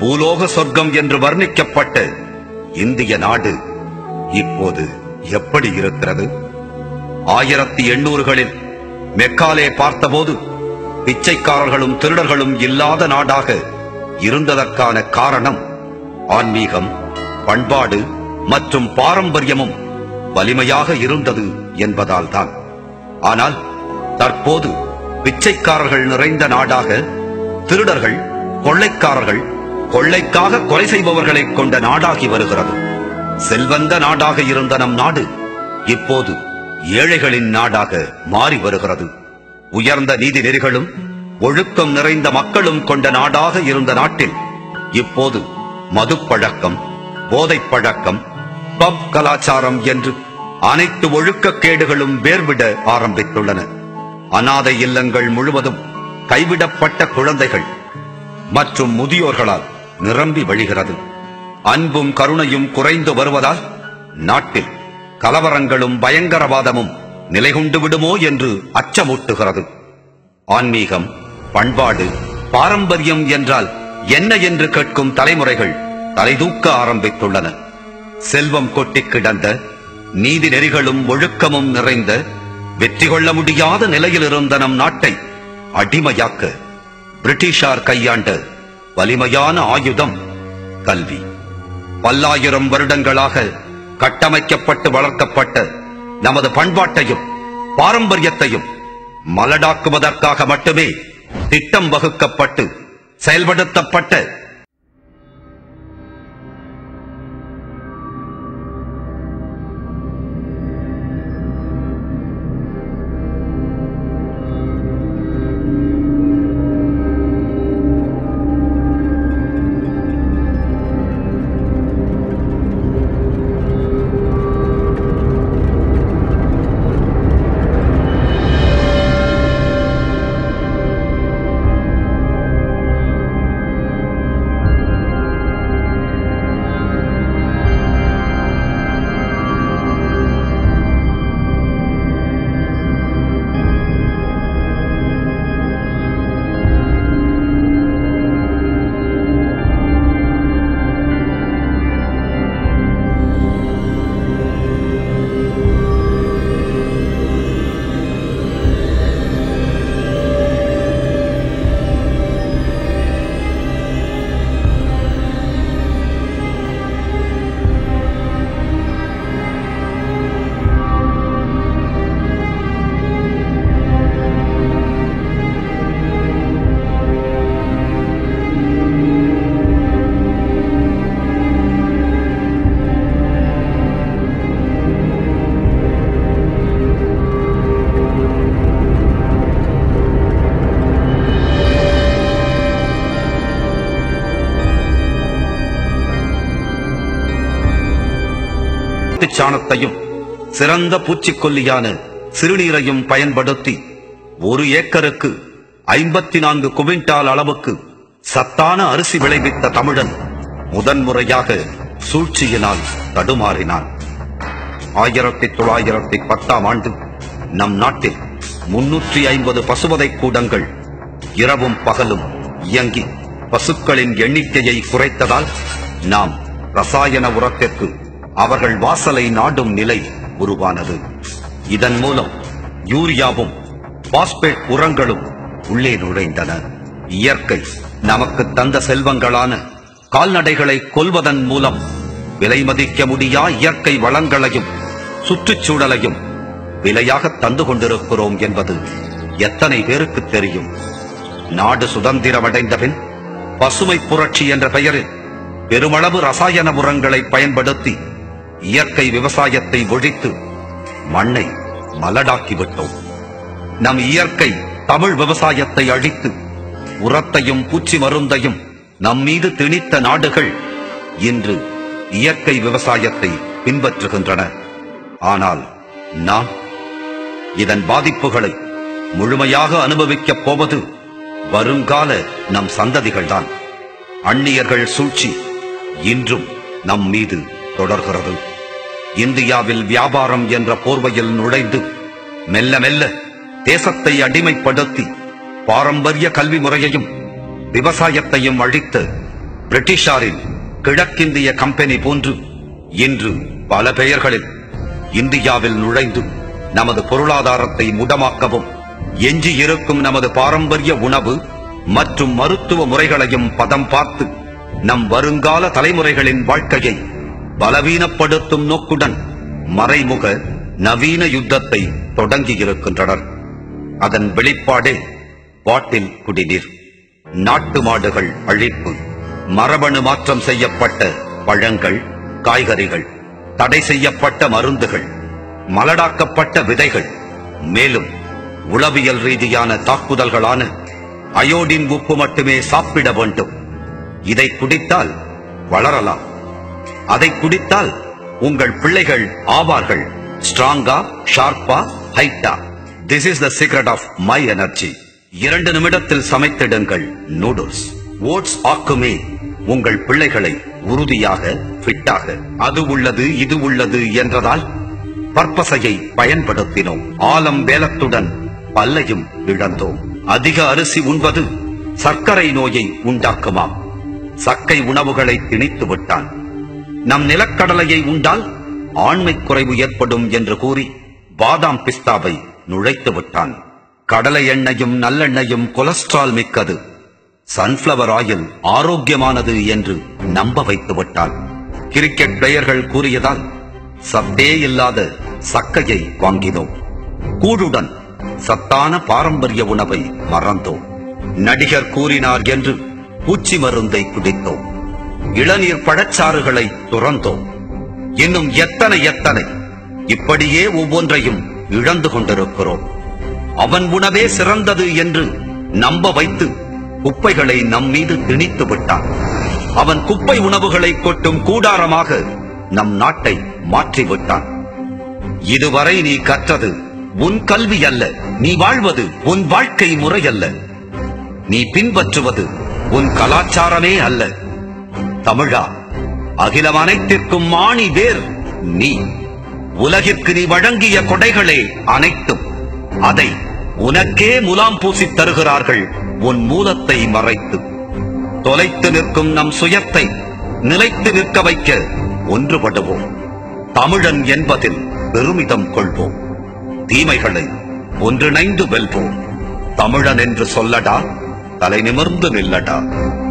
பூலோக சொர்க்கம் என்று வர்ணிக்கப்பட்ட இந்திய நாடு இப்போது எப்படி இருக்கிறது ஆயிரத்தி எண்ணூறுகளில் மெக்காலே பார்த்தபோது பிச்சைக்காரர்களும் திருடர்களும் இல்லாத நாடாக இருந்ததற்கான காரணம் ஆன்மீகம் பண்பாடு மற்றும் பாரம்பரியமும் வலிமையாக இருந்தது என்பதால்தான் ஆனால் தற்போது பிச்சைக்காரர்கள் நிறைந்த நாடாக திருடர்கள் கொள்ளைக்காரர்கள் கொள்ளைக்காக கொலை செய்பவர்களை கொண்ட நாடாகி வருகிறது செல்வந்த நாடாக இருந்த நம் நாடு இப்போது ஏழைகளின் நாடாக மாறி வருகிறது உயர்ந்த நீதி நெறிகளும் ஒழுக்கம் நிறைந்த மக்களும் கொண்ட நாடாக இருந்த நாட்டில் இப்போது மதுப்பழக்கம் போதைப் பழக்கம் பப் கலாச்சாரம் என்று அனைத்து ஒழுக்கக்கேடுகளும் வேர்விட ஆரம்பித்துள்ளன அனாதை இல்லங்கள் முழுவதும் கைவிடப்பட்ட குழந்தைகள் மற்றும் முதியோர்களால் நிரம்பி வழிகிறது அன்பும் கருணையும் குறைந்து வருவதால் நாட்டில் கலவரங்களும் பயங்கரவாதமும் நிலைகொண்டு விடுமோ என்று அச்சமூட்டுகிறது ஆன்மீகம் பண்பாடு பாரம்பரியம் என்றால் என்ன என்று கேட்கும் தலைமுறைகள் தலைதூக்க ஆரம்பித்துள்ளன செல்வம் கொட்டிக் கிடந்த நீதி நெறிகளும் ஒழுக்கமும் நிறைந்த வெற்றி கொள்ள முடியாத நிலையில் இருந்த நம் நாட்டை அடிமையாக்க பிரிட்டிஷார் கையாண்ட வலிமையான ஆயுதம் கல்வி பல்லாயிரம் வருடங்களாக கட்டமைக்கப்பட்டு வளர்க்கப்பட்ட நமது பண்பாட்டையும் பாரம்பரியத்தையும் மலடாக்குவதற்காக மட்டுமே திட்டம் வகுக்கப்பட்டு செயல்படுத்தப்பட்ட மாட்டுச் சாணத்தையும் சிறந்த பூச்சிக்கொல்லியான சிறுநீரையும் பயன்படுத்தி ஒரு ஏக்கருக்கு ஐம்பத்தி நான்கு குவிண்டால் அளவுக்கு சத்தான அரிசி விளைவித்த தமிழன் முதன்முறையாக சூழ்ச்சியினால் தடுமாறினான் ஆயிரத்தி தொள்ளாயிரத்தி பத்தாம் ஆண்டு நம் நாட்டில் முன்னூற்றி ஐம்பது பசுவதை கூடங்கள் இரவும் பகலும் இயங்கி பசுக்களின் எண்ணிக்கையை குறைத்ததால் நாம் ரசாயன உரத்திற்கு அவர்கள் வாசலை நாடும் நிலை உருவானது இதன் மூலம் யூரியாவும் பாஸ்பேட் உரங்களும் உள்ளே நுழைந்தன இயற்கை நமக்கு தந்த செல்வங்களான கால்நடைகளை கொல்வதன் மூலம் விலை மதிக்க முடியா இயற்கை வளங்களையும் சுற்றுச்சூழலையும் விலையாக தந்து கொண்டிருக்கிறோம் என்பது எத்தனை பேருக்கு தெரியும் நாடு சுதந்திரமடைந்த பின் பசுமை புரட்சி என்ற பெயரில் பெருமளவு ரசாயன உரங்களை பயன்படுத்தி இயற்கை விவசாயத்தை ஒழித்து மண்ணை மலடாக்கி விட்டோம் நம் இயற்கை தமிழ் விவசாயத்தை அழித்து உரத்தையும் பூச்சி மருந்தையும் நம் மீது திணித்த நாடுகள் இன்று இயற்கை விவசாயத்தை பின்பற்றுகின்றன ஆனால் நாம் இதன் பாதிப்புகளை முழுமையாக அனுபவிக்கப் போவது வருங்கால நம் சந்ததிகள்தான் அந்நியர்கள் சூழ்ச்சி இன்றும் நம் மீது தொடர்கிறது இந்தியாவில் வியாபாரம் என்ற போர்வையில் நுழைந்து மெல்ல மெல்ல தேசத்தை அடிமைப்படுத்தி பாரம்பரிய கல்வி முறையையும் விவசாயத்தையும் அழித்த பிரிட்டிஷாரின் கிழக்கிந்திய கம்பெனி போன்று இன்று பல பெயர்களில் இந்தியாவில் நுழைந்து நமது பொருளாதாரத்தை முடமாக்கவும் எஞ்சி இருக்கும் நமது பாரம்பரிய உணவு மற்றும் மருத்துவ முறைகளையும் பதம் பார்த்து நம் வருங்கால தலைமுறைகளின் வாழ்க்கையை பலவீனப்படுத்தும் நோக்குடன் மறைமுக நவீன யுத்தத்தை தொடங்கியிருக்கின்றனர் அதன் வெளிப்பாடே பாட்டில் குடிநீர் நாட்டு மாடுகள் அழிப்பு மரபணு மாற்றம் செய்யப்பட்ட பழங்கள் காய்கறிகள் தடை செய்யப்பட்ட மருந்துகள் மலடாக்கப்பட்ட விதைகள் மேலும் உளவியல் ரீதியான தாக்குதல்களான அயோடின் உப்பு மட்டுமே சாப்பிட வேண்டும் இதை குடித்தால் வளரலாம் அதை குடித்தால் உங்கள் பிள்ளைகள் ஆவார்கள் ஸ்ட்ராங்கா ஷார்ப்பா ஹைட்டா this is the secret of my energy இரண்டு நிமிடத்தில் சமைத்திடுங்கள் நூடுல்ஸ் ஓட்ஸ் ஆக்குமே உங்கள் பிள்ளைகளை உறுதியாக ஃபிட்டாக அது உள்ளது இது உள்ளது என்றதால் பற்பசையை பயன்படுத்தினோம் ஆலம் வேலத்துடன் பல்லையும் இழந்தோம் அதிக அரிசி உண்பது சர்க்கரை நோயை உண்டாக்குமாம் சக்கை உணவுகளை திணித்து விட்டான் நம் நிலக்கடலையை உண்டால் ஆண்மை குறைவு ஏற்படும் என்று கூறி பாதாம் பிஸ்தாவை நுழைத்து விட்டான் கடலை எண்ணெயும் நல்லெண்ணெயும் கொலஸ்ட்ரால் மிக்கது சன்ஃப்ளவர் ஆயில் ஆரோக்கியமானது என்று நம்ப வைத்து விட்டான் கிரிக்கெட் பிளேயர்கள் கூறியதால் சத்தே இல்லாத சக்கையை வாங்கினோம் கூடுடன் சத்தான பாரம்பரிய உணவை மறந்தோம் நடிகர் கூறினார் என்று பூச்சி மருந்தை குடித்தோம் இளநீர் பழச்சாறுகளை துறந்தோம் இன்னும் எத்தனை எத்தனை இப்படியே ஒவ்வொன்றையும் இழந்து கொண்டிருக்கிறோம் அவன் உணவே சிறந்தது என்று நம்ப வைத்து குப்பைகளை நம் மீது திணித்து விட்டான் அவன் குப்பை உணவுகளை கொட்டும் கூடாரமாக நம் நாட்டை மாற்றி விட்டான் இதுவரை நீ கற்றது உன் கல்வி அல்ல நீ வாழ்வது உன் வாழ்க்கை முறை அல்ல நீ பின்பற்றுவது உன் கலாச்சாரமே அல்ல தமிழா அகிலம் அனைத்திற்கும் மாணி வேர் நீ உலகிற்கு நீ வழங்கிய கொடைகளே அனைத்தும் அதை உனக்கே முலாம் பூசித் தருகிறார்கள் உன் மூலத்தை மறைத்து தொலைத்து நிற்கும் நம் சுயத்தை நிலைத்து நிற்க வைக்க ஒன்றுபடுவோம் தமிழன் என்பதில் பெருமிதம் கொள்வோம் தீமைகளை ஒன்றிணைந்து வெல்வோம் தமிழன் என்று சொல்லடா தலை நிமிர்ந்து நில்லடா